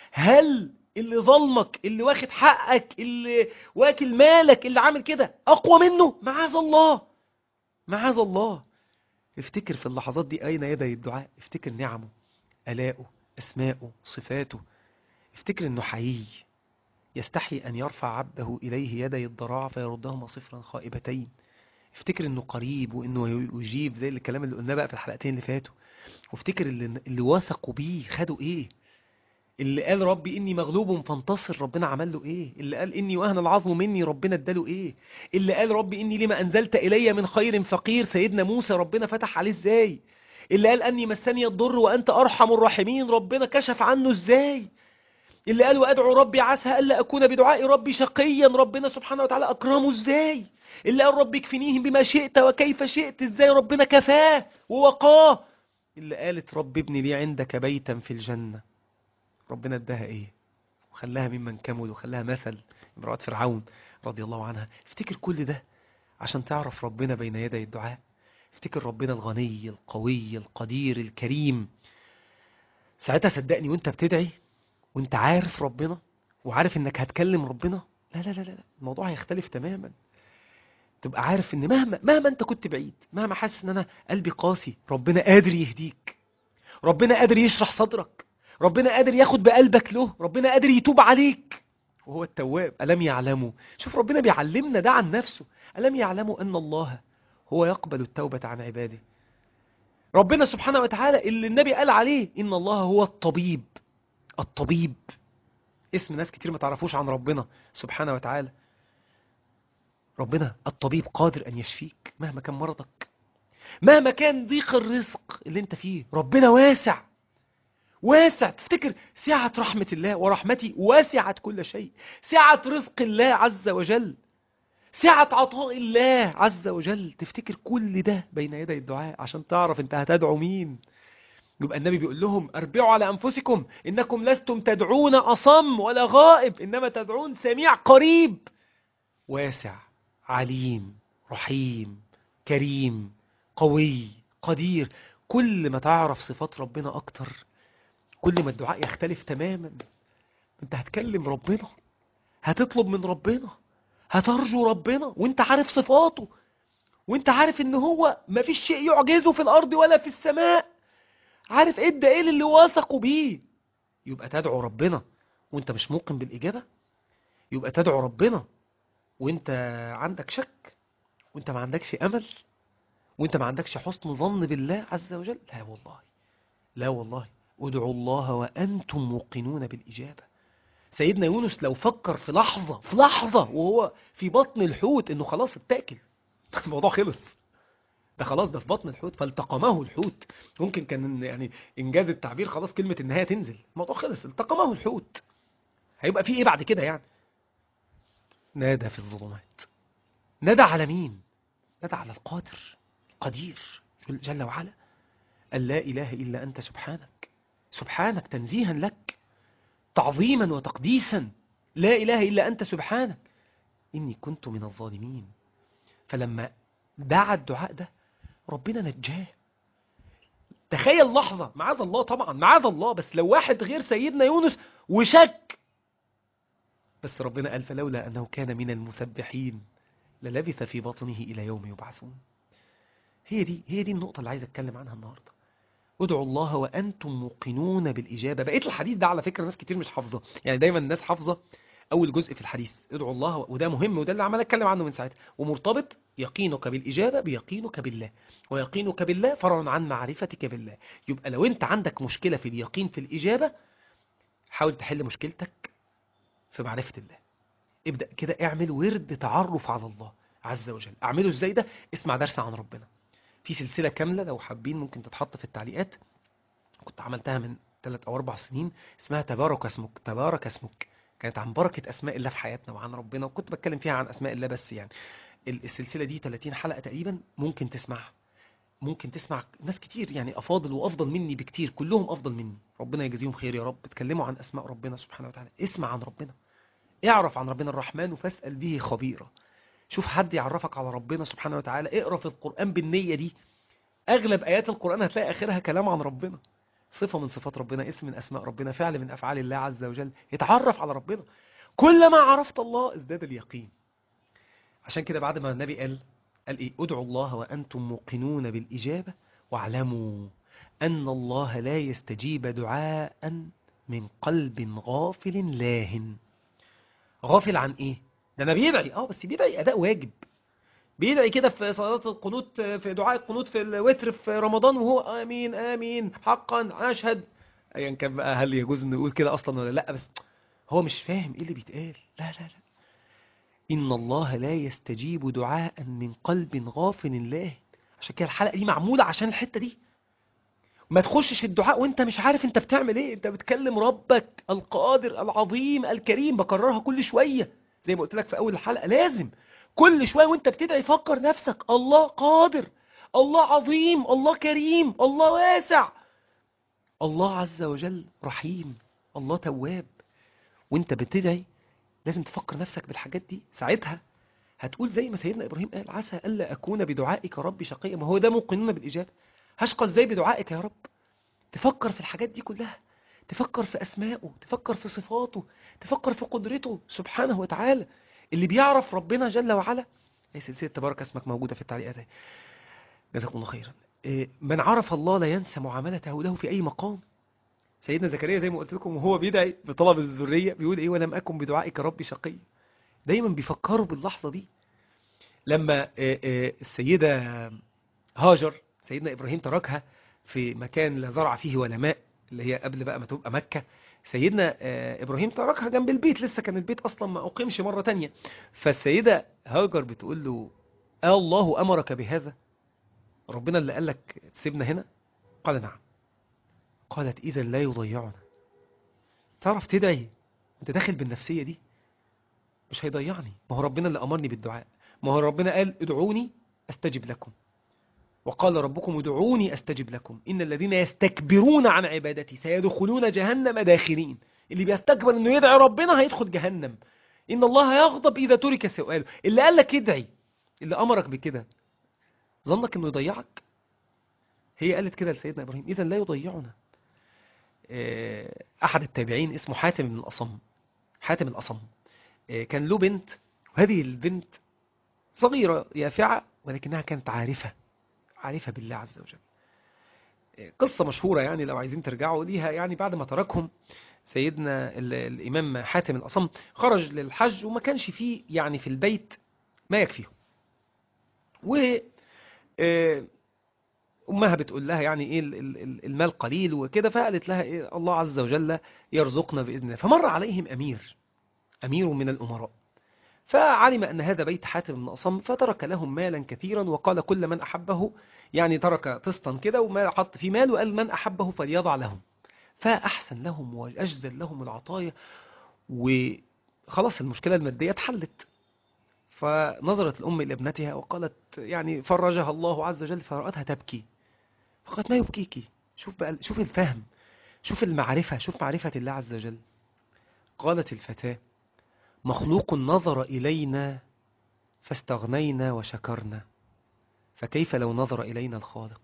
هل اللي ظلمك اللي واخد حقك اللي واكل مالك اللي عامل كده اقوى منه معاذ الله معاذ الله افتكر في اللحظات دي اين يدي الدعاء افتكر نعمه الاؤه اسماءه صفاته افتكر انه حيي يستحي ان يرفع عبده اليه يدي الضراعة فيردهما صفرا خائبتين افتكر انه قريب وانه يجيب زي الكلام اللي قلناه بقى في الحلقتين اللي فاتوا وافتكر اللي, اللي وثقوا بيه خدوا ايه اللي قال ربي اني مغلوب فانتصر ربنا عمل له ايه اللي قال اني وهن العظم مني ربنا اداله ايه اللي قال ربي اني لما انزلت الي من خير فقير سيدنا موسى ربنا فتح عليه ازاي اللي قال اني مسني الضر وانت ارحم الراحمين ربنا كشف عنه ازاي اللي قال وادعو ربي عسى الا اكون بدعاء ربي شقيا ربنا سبحانه وتعالى اكرمه ازاي اللي قال ربي اكفنيهم بما شئت وكيف شئت ازاي ربنا كفاه ووقاه اللي قالت رب ابني لي عندك بيتا في الجنة ربنا اداها ايه وخلاها ممن كمل وخلاها مثل امرأة فرعون رضي الله عنها افتكر كل ده عشان تعرف ربنا بين يدي الدعاء افتكر ربنا الغني القوي القدير الكريم ساعتها صدقني وانت بتدعي وانت عارف ربنا وعارف انك هتكلم ربنا لا لا لا لا الموضوع هيختلف تماما تبقى عارف ان مهما مهما انت كنت بعيد مهما حاسس ان انا قلبي قاسي ربنا قادر يهديك ربنا قادر يشرح صدرك ربنا قادر ياخد بقلبك له ربنا قادر يتوب عليك وهو التواب ألم يعلموا شوف ربنا بيعلمنا ده عن نفسه ألم يعلموا أن الله هو يقبل التوبة عن عباده ربنا سبحانه وتعالى اللي النبي قال عليه إن الله هو الطبيب الطبيب اسم ناس كتير ما تعرفوش عن ربنا سبحانه وتعالى ربنا الطبيب قادر أن يشفيك مهما كان مرضك مهما كان ضيق الرزق اللي انت فيه ربنا واسع واسع تفتكر سعة رحمة الله ورحمتي واسعت كل شيء سعة رزق الله عز وجل سعة عطاء الله عز وجل تفتكر كل ده بين يدي الدعاء عشان تعرف انت هتدعو مين يبقى النبي بيقول لهم اربعوا على انفسكم انكم لستم تدعون اصم ولا غائب انما تدعون سميع قريب واسع عليم رحيم كريم قوي قدير كل ما تعرف صفات ربنا اكتر كل ما الدعاء يختلف تماما انت هتكلم ربنا هتطلب من ربنا هترجو ربنا وانت عارف صفاته وانت عارف ان هو مفيش شيء يعجزه في الارض ولا في السماء عارف ايه الدليل اللي واثقوا بيه يبقى تدعو ربنا وانت مش موقن بالاجابه يبقى تدعو ربنا وانت عندك شك وانت ما عندكش امل وانت ما عندكش حسن ظن بالله عز وجل لا والله لا والله ادعوا الله وأنتم موقنون بالإجابة سيدنا يونس لو فكر في لحظة في لحظة وهو في بطن الحوت انه خلاص اتاكل الموضوع خلص ده خلاص ده في بطن الحوت فالتقمه الحوت ممكن كان يعني انجاز التعبير خلاص كلمة النهاية تنزل الموضوع خلص التقمه الحوت هيبقى في ايه بعد كده يعني نادى في الظلمات نادى على مين نادى على القادر القدير جل وعلا أن لا إله إلا أنت سبحانك سبحانك تنزيها لك تعظيما وتقديسا لا إله إلا أنت سبحانك إني كنت من الظالمين فلما دعا الدعاء ده ربنا نجاه تخيل لحظة معاذ الله طبعا معاذ الله بس لو واحد غير سيدنا يونس وشك بس ربنا قال فلولا أنه كان من المسبحين للبث في بطنه إلى يوم يبعثون هي دي هي دي النقطة اللي عايز أتكلم عنها النهاردة ادعوا الله وأنتم موقنون بالإجابة بقيت الحديث ده على فكرة ناس كتير مش حافظة يعني دايما الناس حافظة أول جزء في الحديث ادعوا الله وده مهم وده اللي عمال أتكلم عنه من ساعتها ومرتبط يقينك بالإجابة بيقينك بالله ويقينك بالله فرع عن معرفتك بالله يبقى لو أنت عندك مشكلة في اليقين في الإجابة حاول تحل مشكلتك في معرفة الله ابدأ كده اعمل ورد تعرف على الله عز وجل اعمله ازاي ده اسمع درس عن ربنا في سلسلة كاملة لو حابين ممكن تتحط في التعليقات كنت عملتها من ثلاث أو أربع سنين اسمها تبارك اسمك تبارك اسمك كانت عن بركة أسماء الله في حياتنا وعن ربنا وكنت بتكلم فيها عن أسماء الله بس يعني السلسلة دي 30 حلقة تقريبا ممكن تسمعها ممكن تسمع ناس كتير يعني أفاضل وأفضل مني بكتير كلهم أفضل مني ربنا يجزيهم خير يا رب اتكلموا عن أسماء ربنا سبحانه وتعالى اسمع عن ربنا اعرف عن ربنا الرحمن فاسأل به خبيرا شوف حد يعرفك على ربنا سبحانه وتعالى اقرا في القرآن بالنية دي اغلب ايات القرآن هتلاقي اخرها كلام عن ربنا صفة من صفات ربنا اسم من اسماء ربنا فعل من افعال الله عز وجل اتعرف على ربنا كلما عرفت الله ازداد اليقين عشان كده بعد ما النبي قال قال ايه ادعوا الله وانتم موقنون بالاجابة واعلموا ان الله لا يستجيب دعاء من قلب غافل لاهٍ غافل عن ايه ده انا بيدعي اه بس بيدعي اداء واجب بيدعي كده في صلاة القنوت في دعاء القنوت في الوتر في رمضان وهو امين امين حقا اشهد ايا كان بقى هل يجوز انه يقول كده اصلا ولا لا بس هو مش فاهم ايه اللي بيتقال لا لا لا ان الله لا يستجيب دعاء من قلب غافل لاهٍ عشان كده الحلقة دي معمولة عشان الحتة دي ما تخشش الدعاء وانت مش عارف انت بتعمل ايه انت بتكلم ربك القادر العظيم الكريم بكررها كل شوية زي ما قلت لك في اول الحلقة لازم كل شوية وانت بتدعي فكر نفسك الله قادر الله عظيم الله كريم الله واسع الله عز وجل رحيم الله تواب وانت بتدعي لازم تفكر نفسك بالحاجات دي ساعتها هتقول زي ما سيدنا ابراهيم قال عسى الا اكون بدعائك ربي شقيا ما هو ده موقنون بالاجابه هشقى ازاي بدعائك يا رب تفكر في الحاجات دي كلها تفكر في اسمائه تفكر في صفاته تفكر في قدرته سبحانه وتعالى اللي بيعرف ربنا جل وعلا هي سلسله تبارك اسمك موجوده في التعليقات اهي جزاكم الله خيرا إيه، من عرف الله لا ينسى معاملته له في اي مقام سيدنا زكريا زي ما قلت لكم وهو بيدعي بطلب الذريه بيقول ايه ولم اكن بدعائك ربي شقيا دايما بيفكروا باللحظه دي لما آه، آه، السيده هاجر سيدنا ابراهيم تركها في مكان لا زرع فيه ولا ماء اللي هي قبل بقى ما تبقى مكه سيدنا آه، ابراهيم تركها جنب البيت لسه كان البيت اصلا ما اقيمش مره تانية فالسيده هاجر بتقول له آه الله امرك بهذا ربنا اللي قال لك تسيبنا هنا قال نعم قالت اذا لا يضيعنا تعرف تدعي انت داخل بالنفسيه دي مش هيضيعني ما هو ربنا اللي امرني بالدعاء ما هو ربنا قال ادعوني استجب لكم وقال ربكم ادعوني استجب لكم ان الذين يستكبرون عن عبادتي سيدخلون جهنم داخرين اللي بيستكبر انه يدعي ربنا هيدخل جهنم ان الله يغضب اذا ترك سؤاله اللي قال لك ادعي اللي امرك بكده ظنك انه يضيعك هي قالت كده لسيدنا ابراهيم اذا لا يضيعنا آه، احد التابعين اسمه حاتم بن الاصم حاتم الاصم آه، كان له بنت وهذه البنت صغيرة يافعة ولكنها كانت عارفة عارفة بالله عز وجل آه، قصة مشهورة يعني لو عايزين ترجعوا ليها يعني بعد ما تركهم سيدنا ال- الإمام حاتم الأصم خرج للحج وما كانش فيه يعني في البيت ما يكفيهم و آه، أمها بتقول لها يعني إيه ال- ال- ال- المال قليل وكده فقالت لها إيه الله عز وجل يرزقنا بإذن الله فمر عليهم أمير أمير من الأمراء فعلم أن هذا بيت حاتم بن أصم فترك لهم مالا كثيرا وقال كل من أحبه يعني ترك طسطا كده وما حط في مال وقال من أحبه فليضع لهم فأحسن لهم وأجزل لهم العطايا وخلاص المشكلة المادية اتحلت فنظرت الأم إلى ابنتها وقالت يعني فرجها الله عز وجل فرأتها تبكي فقالت ما يبكيكي شوف بقى شوف الفهم شوف المعرفة شوف معرفة الله عز وجل قالت الفتاة مخلوق نظر إلينا فاستغنينا وشكرنا فكيف لو نظر إلينا الخالق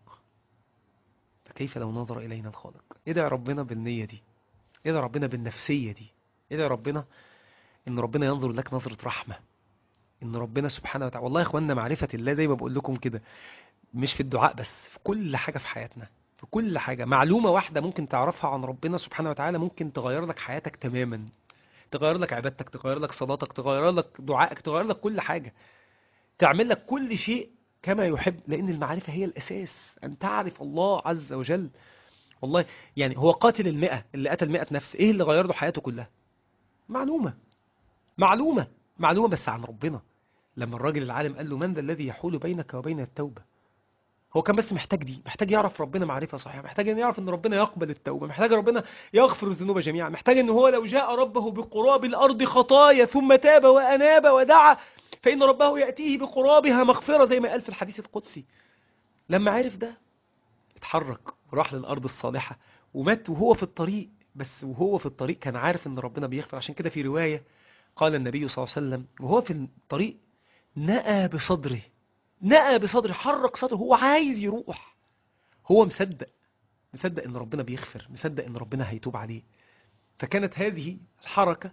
فكيف لو نظر إلينا الخالق ادعي ربنا بالنية دي ادعي ربنا بالنفسية دي ادعي ربنا ان ربنا ينظر لك نظرة رحمة ان ربنا سبحانه وتعالى والله يا اخواننا معرفة الله زي ما بقول لكم كده مش في الدعاء بس في كل حاجة في حياتنا في كل حاجة معلومة واحدة ممكن تعرفها عن ربنا سبحانه وتعالى ممكن تغير لك حياتك تماما تغير لك عبادتك تغير لك صلاتك تغير لك دعائك تغير لك كل حاجة تعمل لك كل شيء كما يحب لأن المعرفة هي الأساس أن تعرف الله عز وجل والله يعني هو قاتل المئة اللي قتل مئة نفس إيه اللي غير له حياته كلها معلومة معلومة معلومة بس عن ربنا لما الراجل العالم قال له من ذا الذي يحول بينك وبين التوبة هو كان بس محتاج دي محتاج يعرف ربنا معرفة صحيحة محتاج ان يعرف ان ربنا يقبل التوبة محتاج ربنا يغفر الذنوب جميعا محتاج ان هو لو جاء ربه بقراب الارض خطايا ثم تاب واناب ودعا فان ربه ياتيه بقرابها مغفرة زي ما قال في الحديث القدسي لما عرف ده اتحرك وراح للارض الصالحة ومات وهو في الطريق بس وهو في الطريق كان عارف ان ربنا بيغفر عشان كده في رواية قال النبي صلى الله عليه وسلم وهو في الطريق نأى بصدره نأى بصدره حرك صدره هو عايز يروح هو مصدق مصدق ان ربنا بيغفر مصدق ان ربنا هيتوب عليه فكانت هذه الحركة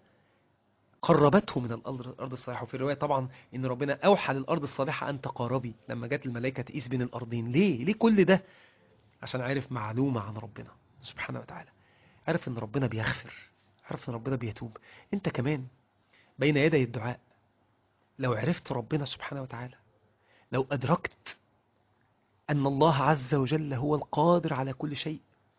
قربته من الأرض الأرض الصالحة وفي الرواية طبعا ان ربنا أوحى للأرض الصالحة أن تقاربي لما جت الملائكة تقيس بين الأرضين ليه؟ ليه كل ده؟ عشان عارف معلومة عن ربنا سبحانه وتعالى عارف ان ربنا بيغفر عارف ان ربنا بيتوب انت كمان بين يدي الدعاء لو عرفت ربنا سبحانه وتعالى لو أدركت أن الله عز وجل هو القادر على كل شيء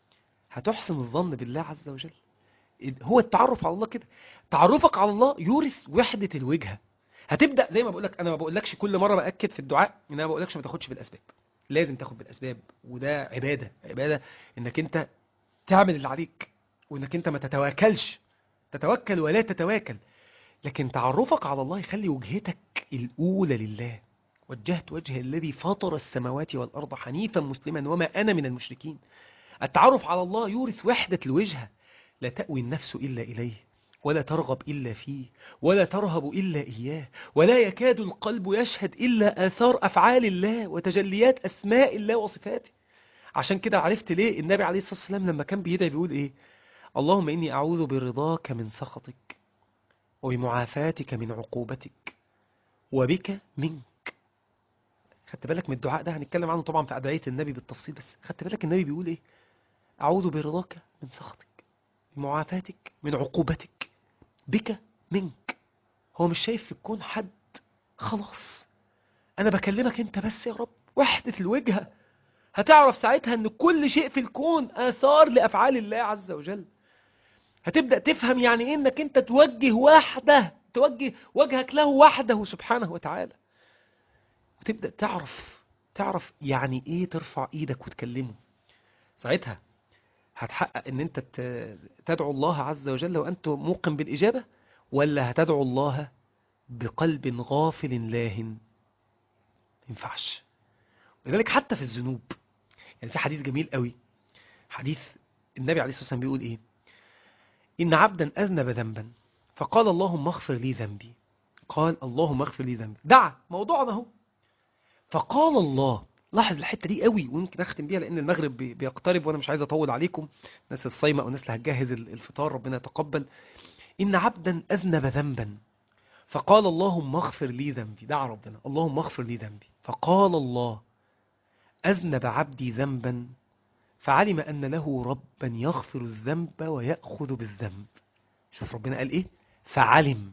هتحسن الظن بالله عز وجل هو التعرف على الله كده تعرفك على الله يورث وحدة الوجهة هتبدأ زي ما بقولك أنا ما بقولكش كل مرة بأكد في الدعاء إن أنا ما بقولكش ما تاخدش بالأسباب لازم تاخد بالأسباب وده عبادة عبادة إنك أنت تعمل اللي عليك وإنك أنت ما تتواكلش تتوكل ولا تتواكل لكن تعرفك على الله يخلي وجهتك الأولى لله وجهت وجه الذي فطر السماوات والأرض حنيفا مسلما وما أنا من المشركين التعرف على الله يورث وحدة الوجهة لا تأوي النفس إلا إليه ولا ترغب إلا فيه ولا ترهب إلا إياه ولا يكاد القلب يشهد إلا آثار أفعال الله وتجليات أسماء الله وصفاته عشان كده عرفت ليه النبي عليه الصلاة والسلام لما كان بيدعي بيقول إيه اللهم إني أعوذ برضاك من سخطك وبمعافاتك من عقوبتك وبك منك خدت بالك من الدعاء ده هنتكلم عنه طبعا في أدعية النبي بالتفصيل بس خدت بالك النبي بيقول إيه أعوذ برضاك من سخطك بمعافاتك من عقوبتك بك منك هو مش شايف في الكون حد خلاص أنا بكلمك أنت بس يا رب وحدة الوجهة هتعرف ساعتها أن كل شيء في الكون آثار لأفعال الله عز وجل هتبدأ تفهم يعني إيه أنك أنت توجه وحده توجه وجهك له وحده سبحانه وتعالى وتبدأ تعرف تعرف يعني إيه ترفع إيدك وتكلمه ساعتها هتحقق ان انت تدعو الله عز وجل وانت موقن بالاجابه ولا هتدعو الله بقلب غافل لاهن ما ينفعش ولذلك حتى في الذنوب يعني في حديث جميل قوي حديث النبي عليه الصلاه والسلام بيقول ايه ان عبدا اذنب ذنبا فقال اللهم اغفر لي ذنبي قال اللهم اغفر لي ذنبي دعا موضوعنا اهو فقال الله لاحظ الحته دي قوي ويمكن اختم بيها لان المغرب بيقترب وانا مش عايز اطول عليكم الناس الصايمه او الناس اللي هتجهز الفطار ربنا يتقبل ان عبدا اذنب ذنبا فقال اللهم اغفر لي ذنبي دعا ربنا اللهم اغفر لي ذنبي فقال الله اذنب عبدي ذنبا فعلم ان له ربا يغفر الذنب وياخذ بالذنب شوف ربنا قال ايه فعلم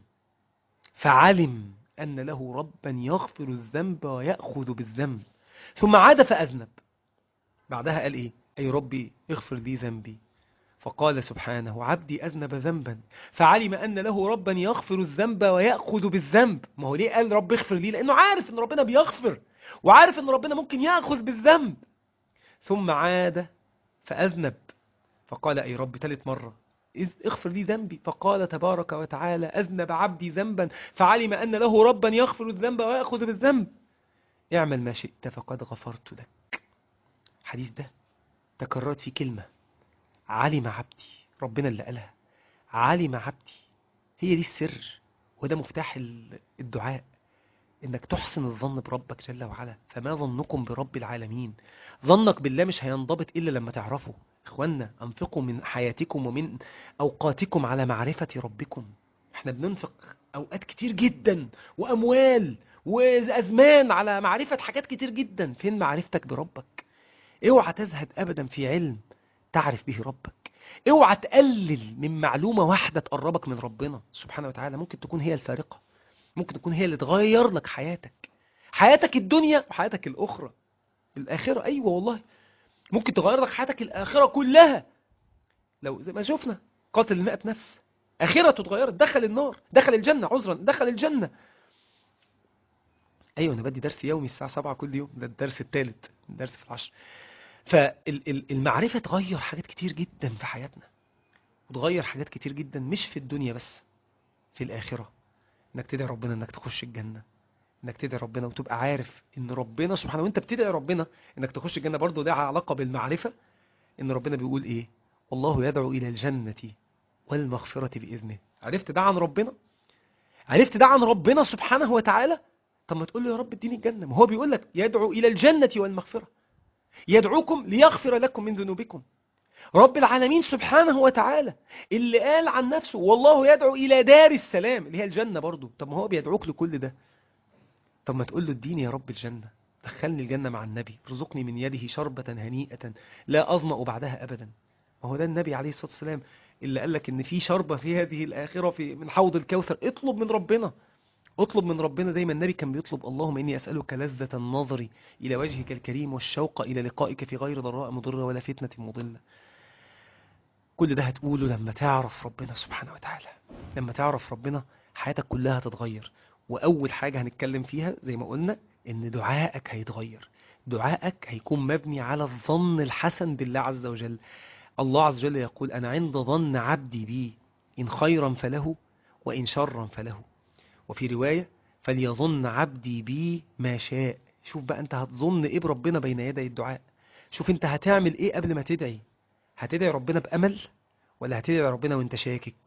فعلم ان له ربا يغفر الذنب وياخذ بالذنب ثم عاد فأذنب بعدها قال إيه أي ربي اغفر لي ذنبي فقال سبحانه عبدي أذنب ذنبا فعلم أن له ربا يغفر الذنب ويأخذ بالذنب ما هو ليه قال رب اغفر لي لأنه عارف أن ربنا بيغفر وعارف أن ربنا ممكن يأخذ بالذنب ثم عاد فأذنب فقال أي رب ثالث مرة إذ اغفر لي ذنبي فقال تبارك وتعالى أذنب عبدي ذنبا فعلم أن له ربا يغفر الذنب ويأخذ بالذنب اعمل ما شئت فقد غفرت لك الحديث ده تكررت فيه كلمة علم عبدي ربنا اللي قالها علم عبدي هي دي السر وده مفتاح الدعاء انك تحسن الظن بربك جل وعلا فما ظنكم برب العالمين ظنك بالله مش هينضبط الا لما تعرفه اخوانا انفقوا من حياتكم ومن اوقاتكم على معرفة ربكم احنا بننفق اوقات كتير جدا واموال وازمان على معرفة حاجات كتير جدا فين معرفتك بربك اوعى تزهد ابدا في علم تعرف به ربك اوعى تقلل من معلومة واحدة تقربك من ربنا سبحانه وتعالى ممكن تكون هي الفارقة ممكن تكون هي اللي تغير لك حياتك حياتك الدنيا وحياتك الأخرى الآخرة أيوة والله ممكن تغير لك حياتك الآخرة كلها لو زي ما شفنا قاتل المئة نفس آخرته اتغيرت دخل النار دخل الجنة عذرا دخل الجنة أيوة أنا بدي درس يومي الساعة 7 كل يوم ده الدرس الثالث الدرس في العشر فالمعرفة تغير حاجات كتير جدا في حياتنا وتغير حاجات كتير جدا مش في الدنيا بس في الآخرة انك تدعي ربنا انك تخش الجنة انك تدعي ربنا وتبقى عارف ان ربنا سبحانه وانت بتدعي ربنا انك تخش الجنة برضه ده علاقة بالمعرفة ان ربنا بيقول ايه والله يدعو الى الجنة والمغفرة بإذنه عرفت ده عن ربنا عرفت ده عن ربنا سبحانه وتعالى طب ما تقول له يا رب اديني الجنة ما هو بيقول لك يدعو الى الجنة والمغفرة يدعوكم ليغفر لكم من ذنوبكم رب العالمين سبحانه وتعالى اللي قال عن نفسه والله يدعو إلى دار السلام اللي هي الجنة برضو طب ما هو بيدعوك لكل ده طب ما تقول له اديني يا رب الجنة دخلني الجنة مع النبي رزقني من يده شربة هنيئة لا أظمأ بعدها أبدا ما هو ده النبي عليه الصلاة والسلام اللي قال لك ان في شربة في هذه الآخرة في من حوض الكوثر اطلب من ربنا اطلب من ربنا زي ما النبي كان بيطلب اللهم إني أسألك لذة النظر إلى وجهك الكريم والشوق إلى لقائك في غير ضراء مضرة ولا فتنة مضلة كل ده هتقوله لما تعرف ربنا سبحانه وتعالى لما تعرف ربنا حياتك كلها هتتغير وأول حاجة هنتكلم فيها زي ما قلنا إن دعائك هيتغير دعائك هيكون مبني على الظن الحسن بالله عز وجل الله عز وجل يقول أنا عند ظن عبدي بي إن خيرا فله وإن شرا فله وفي رواية فليظن عبدي بي ما شاء شوف بقى أنت هتظن إيه بربنا بين يدي الدعاء شوف أنت هتعمل إيه قبل ما تدعي هتدعي ربنا بأمل ولا هتدعي ربنا وانت شاكك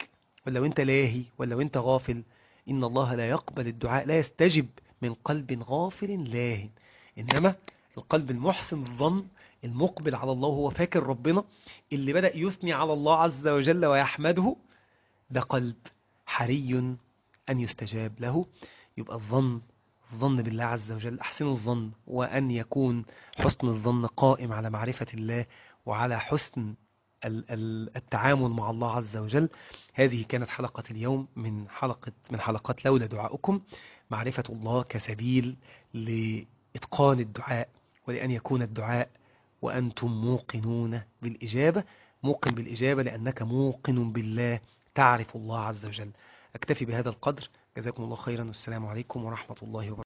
ولا وانت لاهي ولا وانت غافل إن الله لا يقبل الدعاء لا يستجب من قلب غافل لاهٍ إنما القلب المحسن الظن المقبل على الله هو فاكر ربنا اللي بدأ يثني على الله عز وجل ويحمده ده قلب حري أن يستجاب له يبقى الظن الظن بالله عز وجل أحسن الظن وأن يكون حسن الظن قائم على معرفة الله وعلى حسن التعامل مع الله عز وجل هذه كانت حلقة اليوم من حلقة من حلقات لولا دعاؤكم معرفة الله كسبيل لإتقان الدعاء ولأن يكون الدعاء وأنتم موقنون بالإجابة موقن بالإجابة لأنك موقن بالله تعرف الله عز وجل أكتفي بهذا القدر جزاكم الله خيرا والسلام عليكم ورحمة الله وبركاته